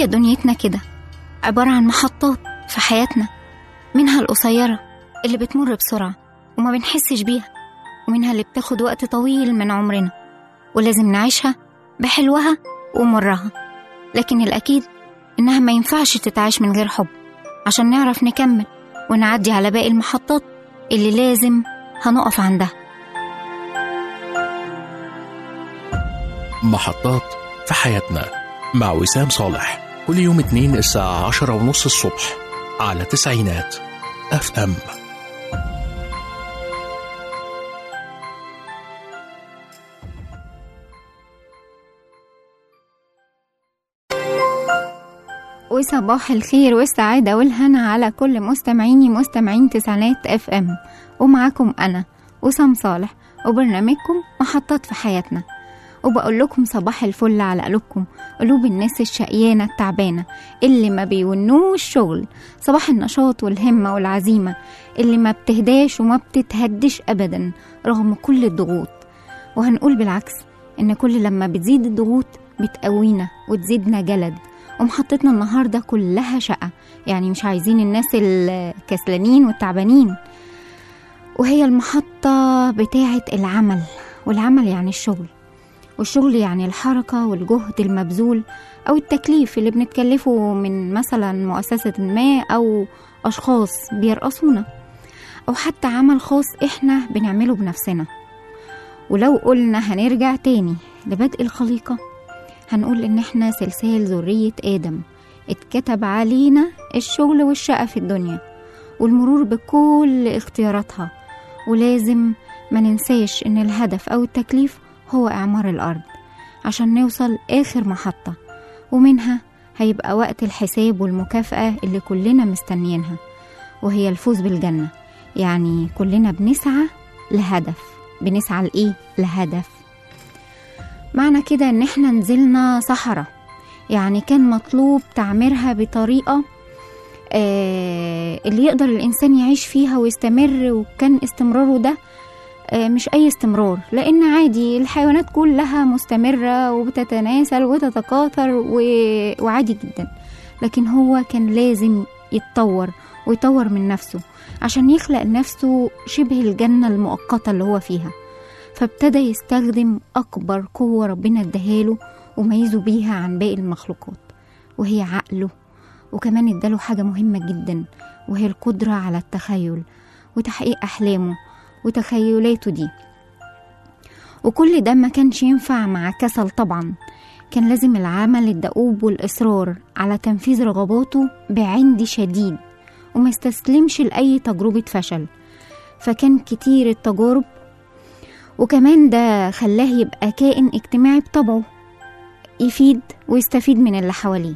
وهي دنيتنا كده عبارة عن محطات في حياتنا منها القصيرة اللي بتمر بسرعة وما بنحسش بيها ومنها اللي بتاخد وقت طويل من عمرنا ولازم نعيشها بحلوها ومرها لكن الأكيد إنها ما ينفعش تتعاش من غير حب عشان نعرف نكمل ونعدي على باقي المحطات اللي لازم هنقف عندها محطات في حياتنا مع وسام صالح كل يوم اثنين الساعة عشرة ونص الصبح على تسعينات اف ام وصباح الخير والسعادة والهنا على كل مستمعيني مستمعين تسعينات اف ام ومعاكم أنا وسام صالح وبرنامجكم محطات في حياتنا وبقول لكم صباح الفل على قلوبكم قلوب الناس الشقيانة التعبانة اللي ما بيونوش شغل صباح النشاط والهمة والعزيمة اللي ما بتهداش وما بتتهدش أبدا رغم كل الضغوط وهنقول بالعكس إن كل لما بتزيد الضغوط بتقوينا وتزيدنا جلد ومحطتنا النهاردة كلها شقة يعني مش عايزين الناس الكسلانين والتعبانين وهي المحطة بتاعة العمل والعمل يعني الشغل والشغل يعني الحركة والجهد المبذول أو التكليف اللي بنتكلفه من مثلا مؤسسة ما أو أشخاص بيرقصونا أو حتى عمل خاص إحنا بنعمله بنفسنا ولو قلنا هنرجع تاني لبدء الخليقة هنقول إن إحنا سلسال ذرية آدم اتكتب علينا الشغل والشقة في الدنيا والمرور بكل اختياراتها ولازم ما ننساش إن الهدف أو التكليف هو إعمار الأرض عشان نوصل آخر محطة ومنها هيبقى وقت الحساب والمكافأة اللي كلنا مستنيينها وهي الفوز بالجنة يعني كلنا بنسعى لهدف بنسعى لإيه؟ لهدف معنى كده إن إحنا نزلنا صحراء يعني كان مطلوب تعميرها بطريقة آه اللي يقدر الإنسان يعيش فيها ويستمر وكان استمراره ده آه مش أي استمرار لأن عادي الحيوانات كلها مستمرة وبتتناسل وتتكاثر و... وعادي جدا لكن هو كان لازم يتطور ويطور من نفسه عشان يخلق نفسه شبه الجنة المؤقتة اللي هو فيها فابتدى يستخدم أكبر قوة ربنا اداهاله وميزه بيها عن باقي المخلوقات وهي عقله وكمان اداله حاجة مهمة جدا وهي القدرة على التخيل وتحقيق أحلامه وتخيلاته دي وكل ده ما كانش ينفع مع كسل طبعا كان لازم العمل الدؤوب والإصرار على تنفيذ رغباته بعند شديد وما استسلمش لأي تجربة فشل فكان كتير التجارب وكمان ده خلاه يبقى كائن اجتماعي بطبعه يفيد ويستفيد من اللي حواليه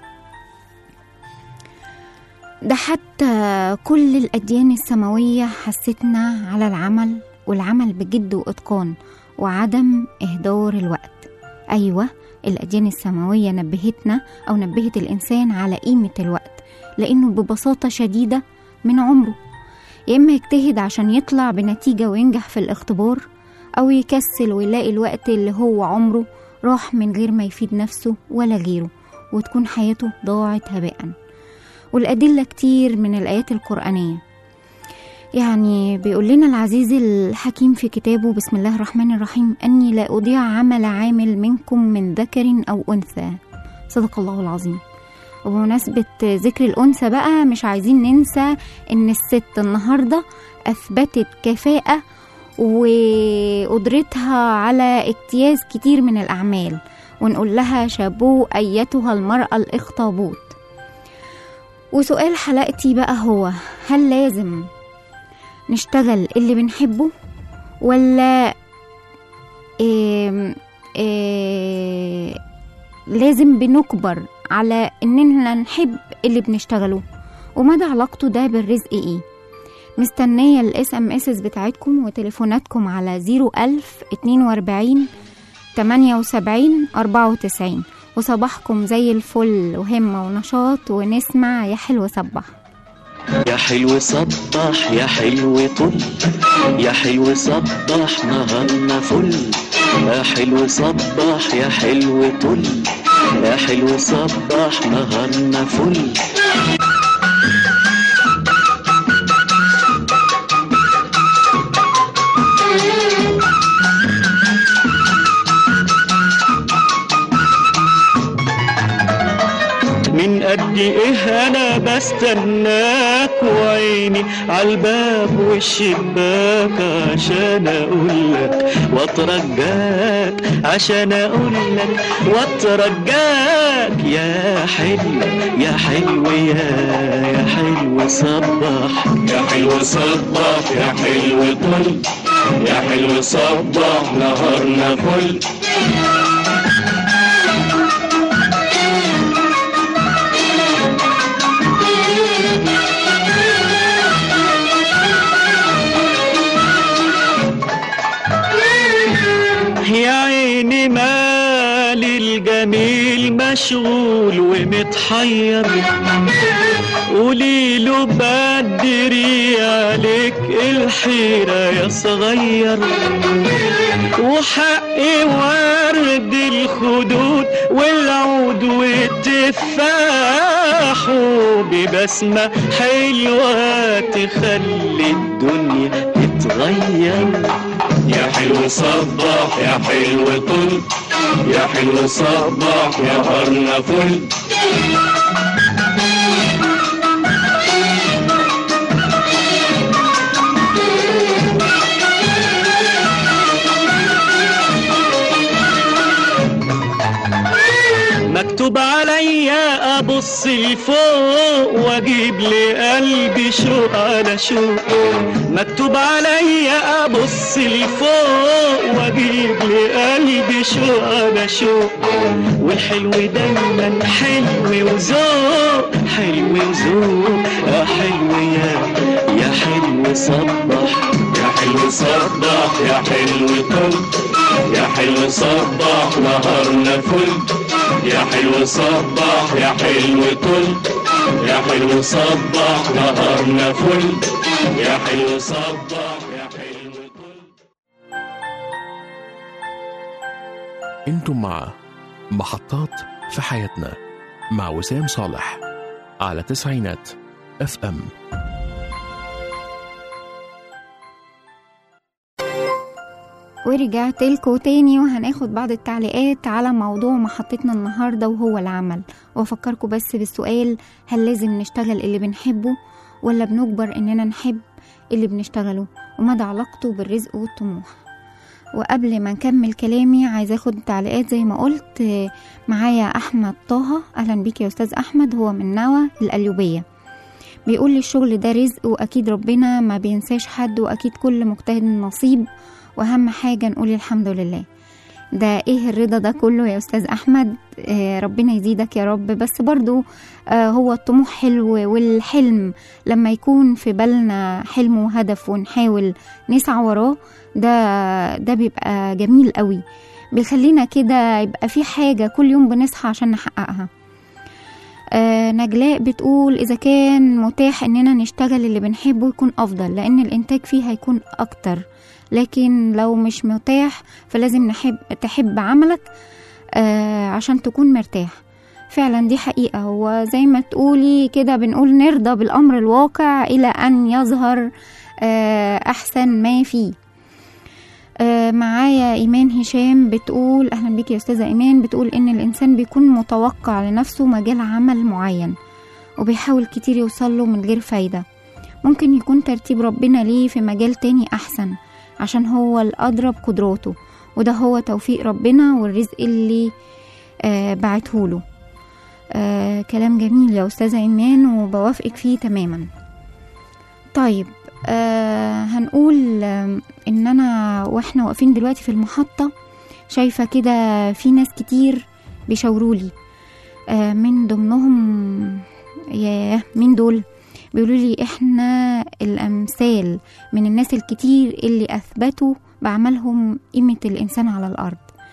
ده حتى كل الأديان السماوية حستنا على العمل والعمل بجد وإتقان وعدم إهدار الوقت أيوة الأديان السماوية نبهتنا أو نبهت الإنسان على قيمة الوقت لأنه ببساطة شديدة من عمره يا إما يجتهد عشان يطلع بنتيجة وينجح في الاختبار أو يكسل ويلاقي الوقت اللي هو عمره راح من غير ما يفيد نفسه ولا غيره وتكون حياته ضاعت هباء والأدلة كتير من الآيات القرآنية يعني بيقول لنا العزيز الحكيم في كتابه بسم الله الرحمن الرحيم أني لا أضيع عمل عامل منكم من ذكر أو أنثى صدق الله العظيم وبمناسبة ذكر الأنثى بقى مش عايزين ننسى إن الست النهاردة أثبتت كفاءة وقدرتها على اجتياز كتير من الأعمال ونقول لها شابو أيتها المرأة الإخطبوط وسؤال حلقتي بقى هو هل لازم نشتغل اللي بنحبه ولا إيه إيه لازم بنكبر على اننا نحب اللي بنشتغله ومدى علاقته ده بالرزق ايه مستنية الاس ام اس بتاعتكم وتليفوناتكم على 01000 42 78 94 وصباحكم زي الفل وهمة ونشاط ونسمع يا حلو صبح يا حلو صبح يا حلو طل يا حلو صبح نهارنا فل يا حلو صبح يا حلو طل يا حلو صبح نهارنا فل من قد ايه انا بستناك وعيني عالباب والشباك عشان اقولك واترجاك عشان اقولك واترجاك يا حلو يا حلو يا يا حلو صبح يا حلو صبح يا حلو طل يا حلو صبح نهارنا فل يا عيني مالي الجميل مشغول ومتحير قولي له بدري عليك الحيرة يا صغير وحقي ورد الخدود والعود والتفاح وببسمة حلوة تخلي الدنيا تتغير يا حلو صبح يا حلو طل يا حلو صبح نهارنا فل مكتوب عليا ابص لفوق واجيب لقلبي شوق على شوق مكتوب عليا ابص لفوق واجيب لقلبي شوق على شوق والحلو دايما حلو وذوق حلو وذوق يا حلو يا يا حلو صبح يا حلو صبح يا حلو طل يا حلو صبح نهارنا فل يا حلو صبح يا حلو طل يا حلو صبح نهارنا فل يا حلو صبح يا حلو طل انتم مع محطات في حياتنا مع وسام صالح على تسعينات اف ام ورجعت لكم تاني وهناخد بعض التعليقات على موضوع محطتنا النهاردة وهو العمل وأفكركم بس بالسؤال هل لازم نشتغل اللي بنحبه ولا بنجبر إننا نحب اللي بنشتغله ومدى علاقته بالرزق والطموح وقبل ما نكمل كلامي عايزة اخد تعليقات زي ما قلت آه، معايا احمد طه اهلا بيك يا استاذ احمد هو من نوى القليوبية بيقول لي الشغل ده رزق واكيد ربنا ما بينساش حد واكيد كل مجتهد نصيب واهم حاجة نقول الحمد لله ده ايه الرضا ده كله يا استاذ احمد آه ربنا يزيدك يا رب بس برضو آه هو الطموح حلو والحلم لما يكون في بالنا حلم وهدف ونحاول نسعى وراه ده ده بيبقى جميل قوي بيخلينا كده يبقى في حاجة كل يوم بنصحى عشان نحققها آه نجلاء بتقول إذا كان متاح إننا نشتغل اللي بنحبه يكون أفضل لأن الإنتاج فيه هيكون أكتر لكن لو مش متاح فلازم نحب تحب عملك آه عشان تكون مرتاح فعلا دي حقيقة هو زي ما تقولي كده بنقول نرضى بالأمر الواقع إلى أن يظهر آه أحسن ما فيه آه، معايا إيمان هشام بتقول أهلا بيك يا أستاذة إيمان بتقول إن الإنسان بيكون متوقع لنفسه مجال عمل معين وبيحاول كتير يوصله من غير فايدة ممكن يكون ترتيب ربنا ليه في مجال تاني أحسن عشان هو الأدرى بقدراته وده هو توفيق ربنا والرزق اللي آه بعتهوله آه كلام جميل يا أستاذة إيمان وبوافقك فيه تماما طيب آه هنقول آه ان انا واحنا واقفين دلوقتي في المحطة شايفة كده في ناس كتير بيشاورولي آه من ضمنهم ياه مين دول بيقولوا لي احنا الامثال من الناس الكتير اللي اثبتوا بعملهم قيمة الانسان على الارض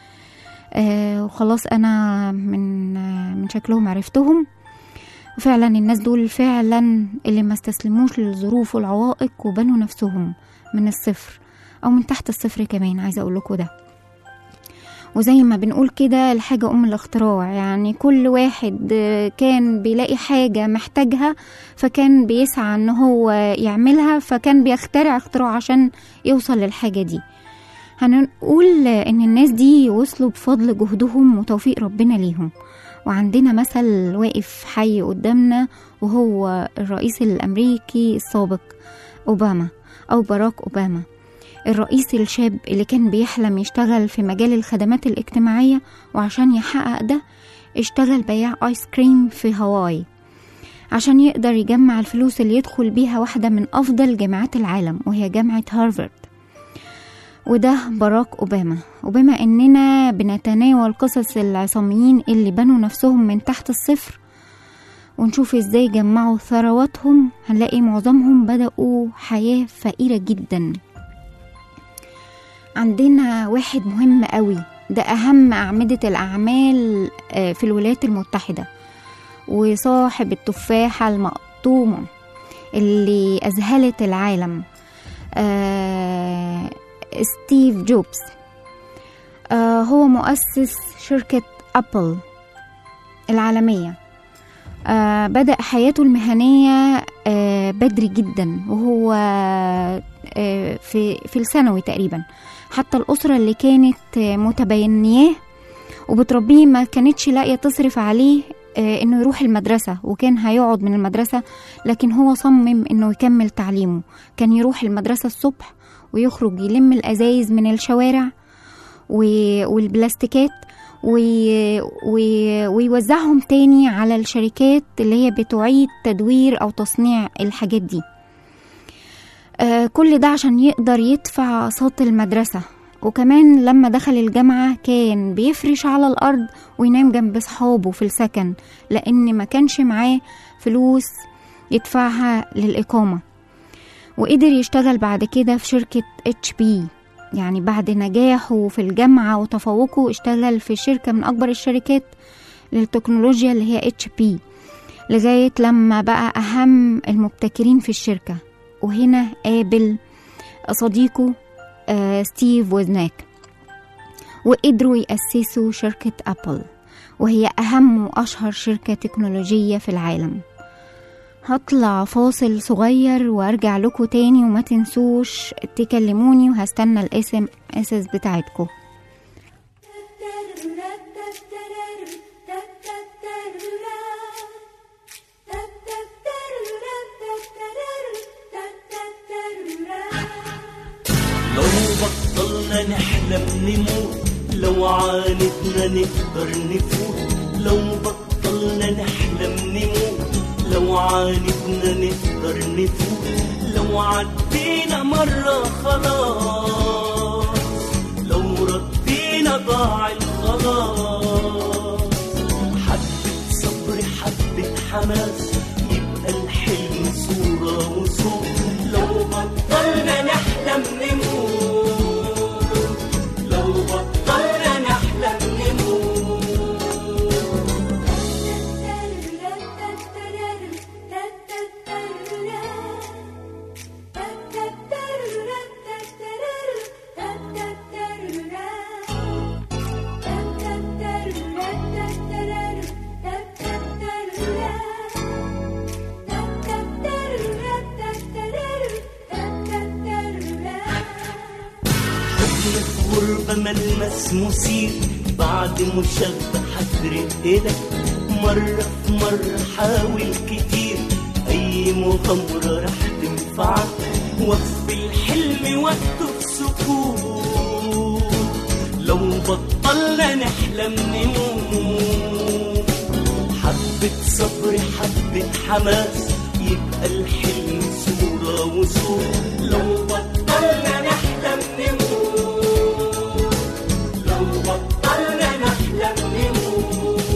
آه وخلاص انا من آه من شكلهم عرفتهم وفعلا الناس دول فعلا اللي ما استسلموش للظروف والعوائق وبنوا نفسهم من الصفر او من تحت الصفر كمان عايزه اقول لكم ده وزي ما بنقول كده الحاجة أم الاختراع يعني كل واحد آه، كان بيلاقي حاجة محتاجها فكان بيسعى ان هو يعملها فكان بيخترع اختراع عشان يوصل للحاجة دي هنقول ان الناس دي وصلوا بفضل جهدهم وتوفيق ربنا ليهم وعندنا مثل واقف حي قدامنا وهو الرئيس الامريكي السابق اوباما او باراك اوباما الرئيس الشاب اللي كان بيحلم يشتغل في مجال الخدمات الاجتماعية وعشان يحقق ده اشتغل بياع آيس كريم في هاواي عشان يقدر يجمع الفلوس اللي يدخل بيها واحدة من أفضل جامعات العالم وهي جامعة هارفارد وده باراك أوباما وبما إننا بنتناول قصص العصاميين اللي بنوا نفسهم من تحت الصفر ونشوف ازاي جمعوا ثرواتهم هنلاقي معظمهم بدأوا حياة فقيرة جدا عندنا واحد مهم قوي ده أهم أعمدة الأعمال آه، في الولايات المتحدة وصاحب التفاحة المقطومة اللي أذهلت العالم آه، ستيف جوبز آه، هو مؤسس شركة أبل العالمية آه، بدأ حياته المهنية آه، بدري جدا وهو آه، في في الثانوي تقريبا حتى الأسرة اللي كانت آه، متبنياه وبتربيه ما كانتش لاقية تصرف عليه آه، انه يروح المدرسة وكان هيقعد من المدرسة لكن هو صمم انه يكمل تعليمه كان يروح المدرسة الصبح ويخرج يلم الأزايز من الشوارع و- والبلاستيكات وي- وي- ويوزعهم تاني على الشركات اللي هي بتعيد تدوير أو تصنيع الحاجات دي آه، كل ده عشان يقدر يدفع صوت المدرسة وكمان لما دخل الجامعة كان بيفرش على الأرض وينام جنب صحابه في السكن لأن ما كانش معاه فلوس يدفعها للإقامة وقدر يشتغل بعد كده في شركة اتش بي يعني بعد نجاحه في الجامعة وتفوقه اشتغل في شركة من أكبر الشركات للتكنولوجيا اللي هي اتش بي لغاية لما بقى أهم المبتكرين في الشركة وهنا قابل صديقه آه، ستيف وزناك وقدروا يأسسوا شركة أبل وهي أهم وأشهر شركة تكنولوجية في العالم هطلع فاصل صغير وارجع لكم تاني وما تنسوش تكلموني وهستنى الاسم اسس بتاعتكم لو بطلنا نحلم نموت لو عاندنا نقدر نفوت لو بطلنا نحلم نموت لو عاندنا نقدر نفوت لو عدينا مرة خلاص لو ردينا ضاع الخلاص حبة صبر حبة حماس يبقى الحلم صورة وصوت لو بطلنا نحلم نموت لو بطلنا نحلم نموت حضن في غربة ملمس مثير بعد مشبع حفرق إلك مرة في مرة حاول كتير أي مغامرة رح تنفعك وقف الحلم وقته في سكوت لو بطلنا نحلم نموت حبة صبر حبة حماس يبقى الحلم صورة وصوت لو بطلنا نحلم نموت لو بطلنا نحلم نموت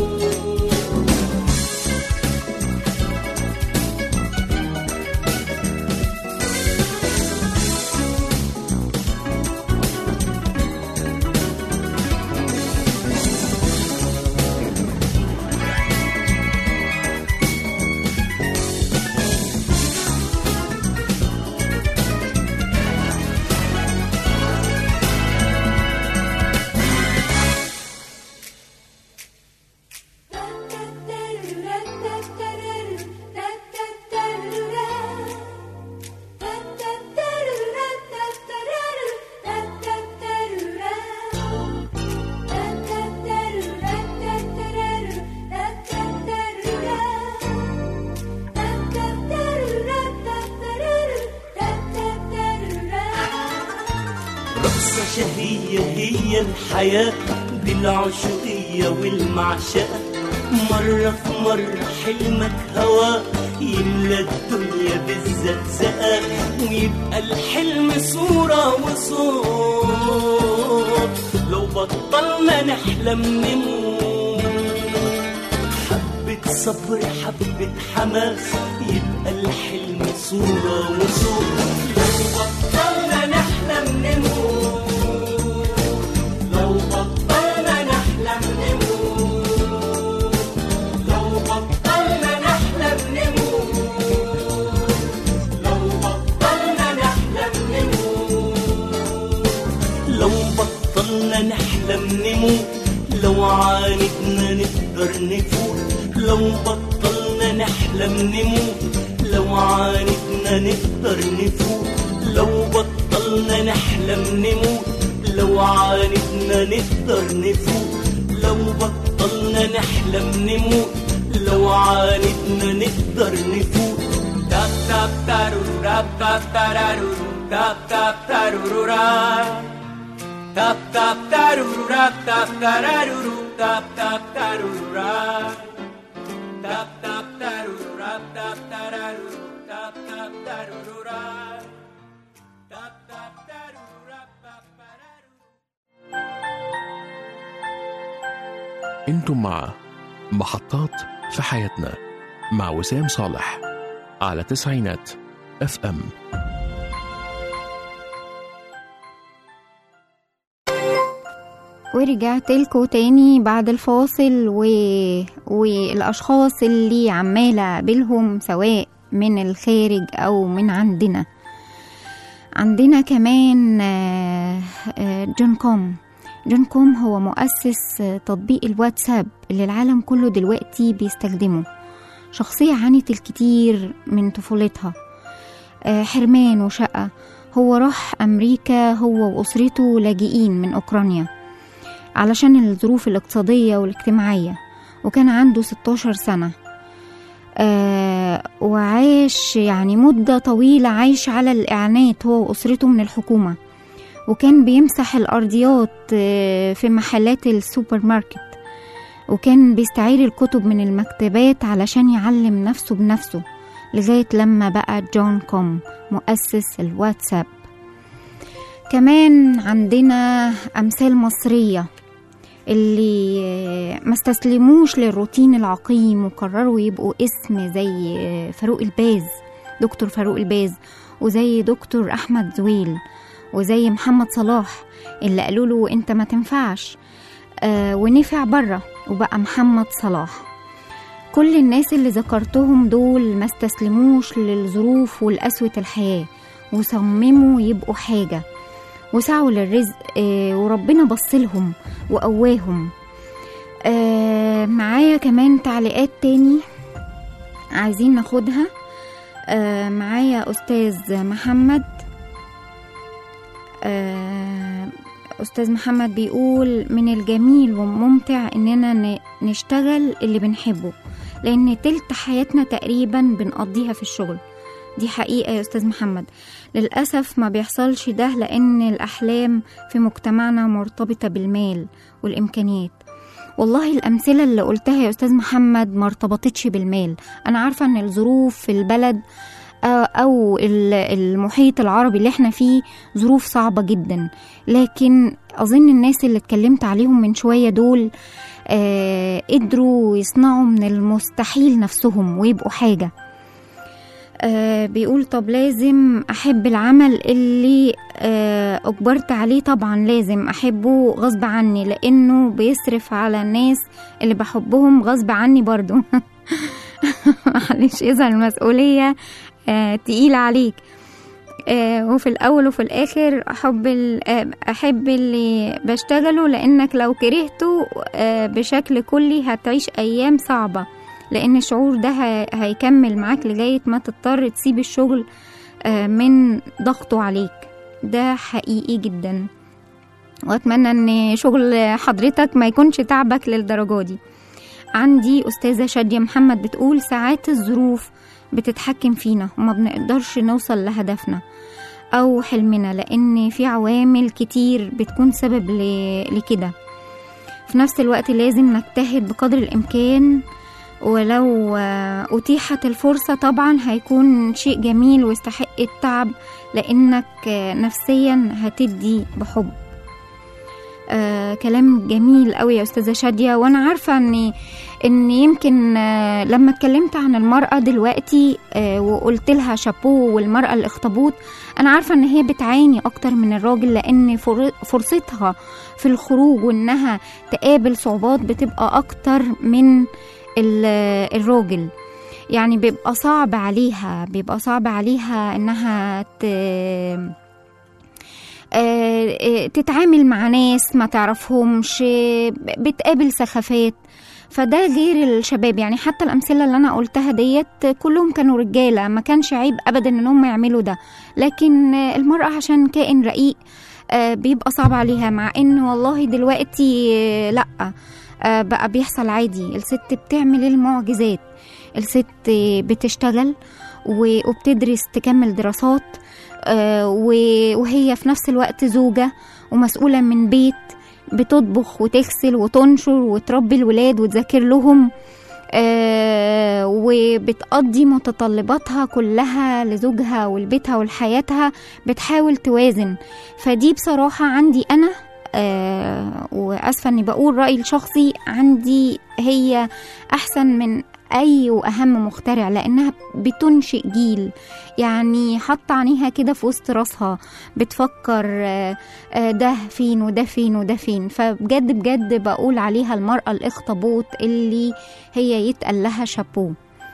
رقصة شهية هي الحياة دي العشقية والمعشقة مرة في مرة حلمك هوا يملى الدنيا بالزقزقة ويبقى الحلم صورة وصوت لو بطلنا نحلم نموت حبة صبر حبة حماس يبقى الحلم صورة وصوت لو بطلنا نحلم نموت لو بطلنا نحلم نموت لو بطلنا نحلم نموت لو بطلنا نحلم نموت لو بطلنا نحلم نموت لو عاندنا نقدر نفوت لو بطلنا نحلم نموت لو عاندنا نقدر نفوت لو بطلنا نحلم نموت لو عاندنا نقدر نفوت لو بطلنا نحلم نموت لو عاندنا نقدر نفوت تاب تاب تارورو راب تاب تارارورو تاب تاب تارورو راب Tap tap taruru rap tap tararuru tap tap taruru rap Tap tap taruru rap tap tararuru tap tap taruru rap Tap tap taruru rap tap tararuru انتم مع محطات في حياتنا مع وسام صالح على تسعينات اف ام ورجعت لكم تاني بعد الفاصل و... والأشخاص اللي عمالة أقابلهم سواء من الخارج أو من عندنا عندنا كمان آه، آه، جون كوم جون كوم هو مؤسس آه، تطبيق الواتساب اللي العالم كله دلوقتي بيستخدمه شخصية عانت الكتير من طفولتها آه، حرمان وشقة هو راح أمريكا هو وأسرته لاجئين من أوكرانيا علشان الظروف الاقتصادية والاجتماعية وكان عنده 16 سنة آه وعاش يعني مدة طويلة عايش على الإعانات هو وأسرته من الحكومة وكان بيمسح الأرضيات آه في محلات السوبر ماركت وكان بيستعير الكتب من المكتبات علشان يعلم نفسه بنفسه لغاية لما بقى جون كوم مؤسس الواتساب كمان عندنا أمثال مصرية اللي ما استسلموش للروتين العقيم وقرروا يبقوا اسم زي فاروق الباز دكتور فاروق الباز وزي دكتور أحمد زويل وزي محمد صلاح اللي قالوا له انت ما تنفعش آه ونفع بره وبقى محمد صلاح كل الناس اللي ذكرتهم دول ما استسلموش للظروف والقسوة الحياة وصمموا يبقوا حاجة وسعوا للرزق آه وربنا بصلهم وقواهم آه معايا كمان تعليقات تاني عايزين ناخدها آه معايا أستاذ محمد آه أستاذ محمد بيقول من الجميل والممتع إننا ن- نشتغل اللي بنحبه لأن تلت حياتنا تقريبا بنقضيها في الشغل دي حقيقة يا أستاذ محمد للأسف ما بيحصلش ده لأن الأحلام في مجتمعنا مرتبطة بالمال والإمكانيات والله الأمثلة اللي قلتها يا أستاذ محمد ما ارتبطتش بالمال أنا عارفة أن الظروف في البلد أو- أو ال- المحيط العربي اللي احنا فيه ظروف صعبة جدا لكن أظن الناس اللي اتكلمت عليهم من شوية دول آه قدروا يصنعوا من المستحيل نفسهم ويبقوا حاجة آه بيقول طب لازم أحب العمل اللي آه أجبرت عليه طبعا لازم أحبه غصب عني لأنه بيصرف على الناس اللي بحبهم غصب عني برضو معلش إذا المسؤولية آه تقيلة عليك آه وفي الأول وفي الآخر أحب ال- آه، أحب اللي بشتغله لأنك لو كرهته آه بشكل كلي هتعيش أيام صعبة لأن الشعور ده هي- هيكمل معاك لغاية ما تضطر تسيب الشغل آه من ضغطه عليك ده حقيقي جدا وأتمنى أن شغل حضرتك ما يكونش تعبك للدرجة دي عندي أستاذة شادية محمد بتقول ساعات الظروف بتتحكم فينا وما بنقدرش نوصل لهدفنا أو حلمنا لأن في عوامل كتير بتكون سبب ل- لكده في نفس الوقت لازم نجتهد بقدر الإمكان ولو آه، أتيحت الفرصة طبعا هيكون شيء جميل ويستحق التعب لأنك آه، نفسيا هتدي بحب آه كلام جميل قوي يا استاذه شاديه وانا عارفه ان ان يمكن آه لما اتكلمت عن المراه دلوقتي آه وقلت لها شابو والمراه الاخطبوط انا عارفه ان هي بتعاني اكتر من الراجل لان فر- فرصتها في الخروج وانها تقابل صعوبات بتبقى اكتر من ال- الراجل يعني بيبقى صعب عليها بيبقى صعب عليها انها ت... آه، آه، تتعامل مع ناس ما تعرفهمش آه، بتقابل سخافات فده غير الشباب يعني حتى الأمثلة اللي أنا قلتها ديت كلهم كانوا رجالة ما كانش عيب أبدا إنهم يعملوا ده لكن آه، المرأة عشان كائن رقيق آه، بيبقى صعب عليها مع إن والله دلوقتي آه، لأ آه، بقى بيحصل عادي الست بتعمل المعجزات الست آه، بتشتغل و- وبتدرس تكمل دراسات آه، و- وهي في نفس الوقت زوجة ومسؤولة من بيت بتطبخ وتغسل وتنشر وتربي الولاد وتذاكر لهم آه، وبتقضي متطلباتها كلها لزوجها ولبيتها ولحياتها بتحاول توازن فدي بصراحة عندي أنا آه وأسفة إني بقول رأيي الشخصي عندي هي أحسن من أي وأهم مخترع لأنها بتنشئ جيل يعني حاطة عينيها كده في وسط راسها بتفكر آه، آه، ده فين وده فين وده فين فبجد بجد بقول عليها المرأة الأخطبوط اللي هي يتقال لها شابو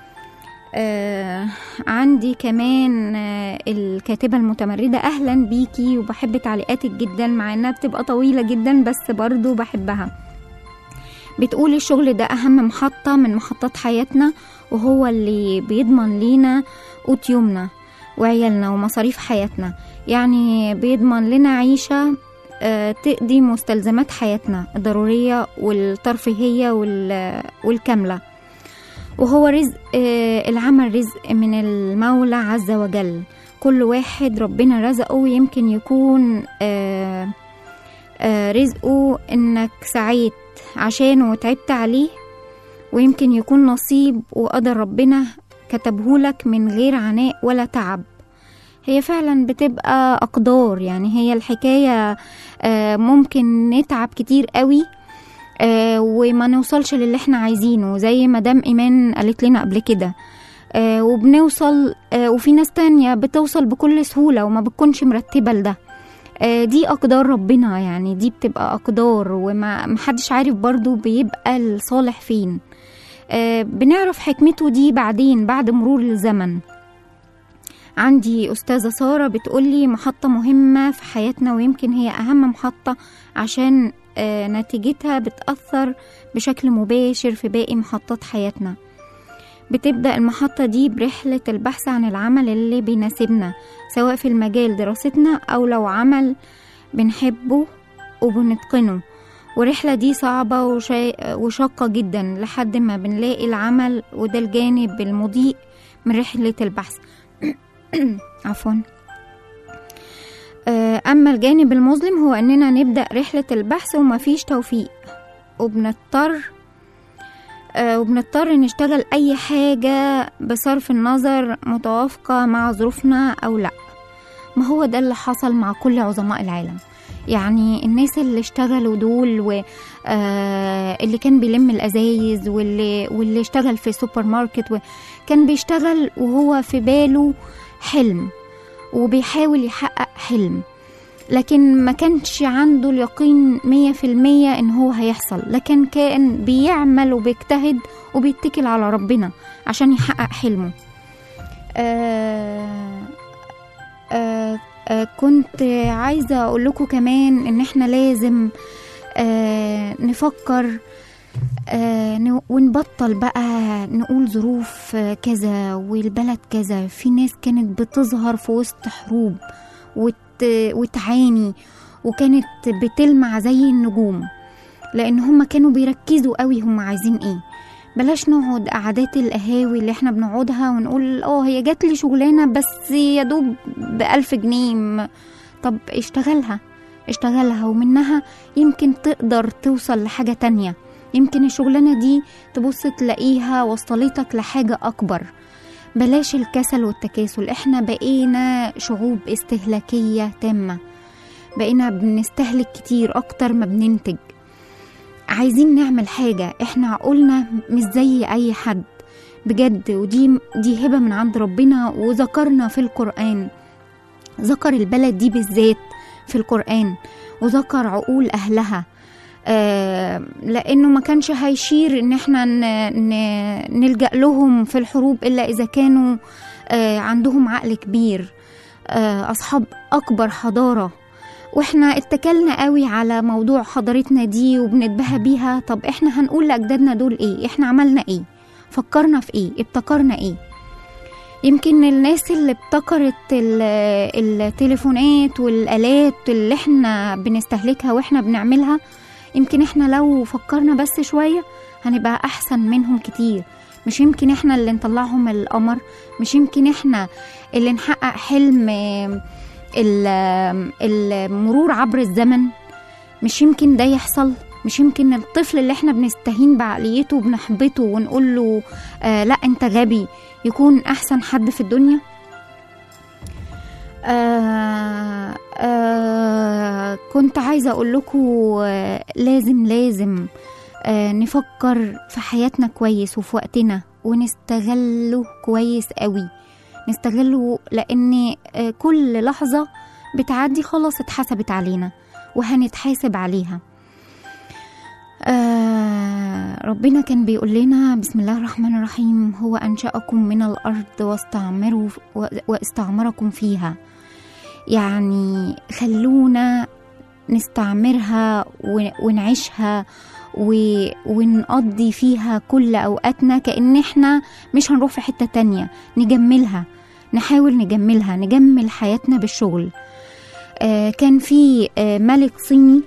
آه عندي كمان آه الكاتبة المتمردة أهلا بيكي وبحب تعليقاتك جدا مع إنها بتبقى طويلة جدا بس برضو بحبها بتقول الشغل ده أهم محطة من محطات حياتنا وهو اللي بيضمن لينا قوت يومنا وعيالنا ومصاريف حياتنا يعني بيضمن لنا عيشة آه، تقضي مستلزمات حياتنا الضرورية والترفيهية وال- والكاملة وهو رزق آه، العمل رزق من المولى عز وجل كل واحد ربنا رزقه ويمكن يكون آه، آه، رزقه انك سعيت عشانه وتعبت عليه ويمكن يكون نصيب وقدر ربنا كتبهولك من غير عناء ولا تعب هي فعلا بتبقى أقدار يعني هي الحكاية آه، ممكن نتعب كتير قوي آه، وما نوصلش للي احنا عايزينه زي مدام إيمان قالت لنا قبل كده آه، وبنوصل آه، وفي ناس تانية بتوصل بكل سهولة وما بتكونش مرتبة لده آه، دي أقدار ربنا يعني دي بتبقى أقدار وما محدش عارف برضو بيبقى الصالح فين آه، بنعرف حكمته دي بعدين بعد مرور الزمن عندي أستاذة سارة بتقولي محطة مهمة في حياتنا ويمكن هي أهم محطة عشان آه، نتيجتها بتأثر بشكل مباشر في باقي محطات حياتنا بتبدأ المحطة دي برحلة البحث عن العمل اللي بيناسبنا سواء في المجال دراستنا أو لو عمل بنحبه وبنتقنه والرحلة دي صعبة وشا- وشاقة جدا لحد ما بنلاقي العمل وده الجانب المضيء من رحلة البحث عفوا آه، أما الجانب المظلم هو أننا نبدأ رحلة البحث ومفيش توفيق وبنضطر آه، وبنضطر نشتغل أي حاجة بصرف النظر متوافقة مع ظروفنا أو لأ ما هو ده اللي حصل مع كل عظماء العالم يعني الناس اللي اشتغلوا دول و آه اللي كان بيلم الازايز واللي واللي اشتغل في سوبر ماركت وكان بيشتغل وهو في باله حلم وبيحاول يحقق حلم لكن ما كانش عنده اليقين مية في المية ان هو هيحصل لكن كان بيعمل وبيجتهد وبيتكل على ربنا عشان يحقق حلمه آه آه آه كنت عايزة أقول لكم كمان إن إحنا لازم آه نفكر آه ن- ونبطل بقى نقول ظروف آه، كذا والبلد كذا في ناس كانت بتظهر في وسط حروب وت وتعاني وكانت بتلمع زي النجوم لأن هم كانوا بيركزوا قوي هم عايزين إيه بلاش نقعد قعدات القهاوي اللي احنا بنقعدها ونقول اه هي جات لي شغلانه بس يا دوب بألف جنيه م- طب اشتغلها اشتغلها ومنها يمكن تقدر توصل لحاجه تانية يمكن الشغلانه دي تبص تلاقيها وصلتك لحاجه اكبر بلاش الكسل والتكاسل احنا بقينا شعوب استهلاكيه تامه بقينا بنستهلك كتير اكتر ما بننتج عايزين نعمل حاجة احنا عقولنا مش زي اي حد بجد ودي دي هبة من عند ربنا وذكرنا في القرآن ذكر البلد دي بالذات في القرآن وذكر عقول أهلها آه لأنه ما كانش هيشير إن احنا ن ن نلجأ لهم في الحروب إلا إذا كانوا آه عندهم عقل كبير آه أصحاب أكبر حضارة واحنا اتكلنا قوي على موضوع حضارتنا دي وبنتباهى بيها طب احنا هنقول لاجدادنا دول ايه احنا عملنا ايه فكرنا في ايه ابتكرنا ايه يمكن الناس اللي ابتكرت ال- التليفونات والالات اللي احنا بنستهلكها واحنا بنعملها يمكن احنا لو فكرنا بس شويه هنبقى احسن منهم كتير مش يمكن احنا اللي نطلعهم القمر مش يمكن احنا اللي نحقق حلم آم، ال- المرور عبر الزمن مش يمكن ده يحصل مش يمكن الطفل اللي احنا بنستهين بعقليته وبنحبطه ونقول له آه لا انت غبي يكون احسن حد في الدنيا آه آه كنت عايزه اقول لكم آه لازم لازم آه نفكر في حياتنا كويس وفي وقتنا ونستغله كويس قوي نستغله لان آه كل لحظه بتعدي خلاص اتحسبت علينا وهنتحاسب عليها آه ربنا كان بيقول لنا بسم الله الرحمن الرحيم هو أنشأكم من الأرض واستعمروا واستعمركم فيها يعني خلونا نستعمرها ون- ونعيشها و- ونقضي فيها كل أوقاتنا كأن احنا مش هنروح في حتة تانية نجملها نحاول نجملها نجمل حياتنا بالشغل آه كان في آه ملك صيني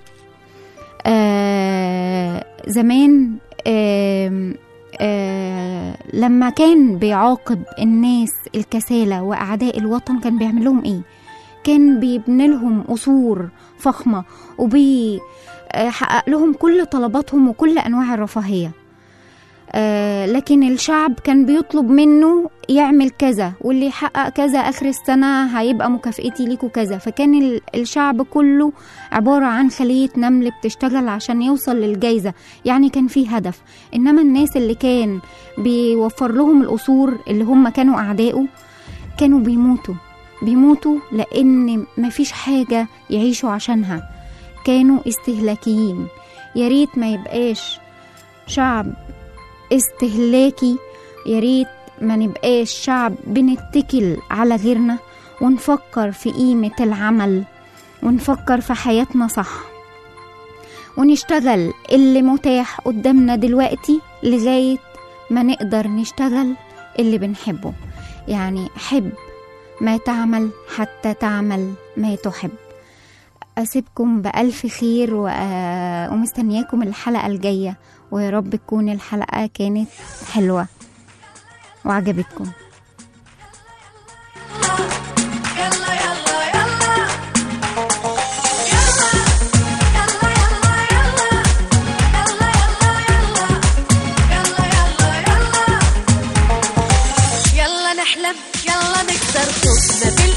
آه زمان آه آه لما كان بيعاقب الناس الكسالى وأعداء الوطن كان بيعمل لهم إيه؟ كان بيبني لهم قصور فخمة وبيحقق لهم كل طلباتهم وكل أنواع الرفاهية آه لكن الشعب كان بيطلب منه يعمل كذا واللي يحقق كذا آخر السنة هيبقى مكافئتي ليكوا كذا فكان ال- الشعب كله عبارة عن خلية نمل بتشتغل عشان يوصل للجايزة يعني كان في هدف إنما الناس اللي كان بيوفر لهم القصور اللي هم كانوا أعدائه كانوا بيموتوا بيموتوا لأن مفيش حاجة يعيشوا عشانها كانوا استهلاكيين يا ريت ما يبقاش شعب استهلاكي يا ريت ما نبقاش شعب بنتكل على غيرنا ونفكر في قيمة العمل ونفكر في حياتنا صح ونشتغل اللي متاح قدامنا دلوقتي لغاية ما نقدر نشتغل اللي بنحبه يعني حب ما تعمل حتى تعمل ما تحب أسيبكم بألف خير و- ومستنياكم الحلقة الجاية ويا رب تكون الحلقة كانت حلوة وعجبتكم يلا يلا يلا يلا يلا يلا يلا يلا يلا يلا يلا يلا يلا نحلم يلا نكسر خوفنا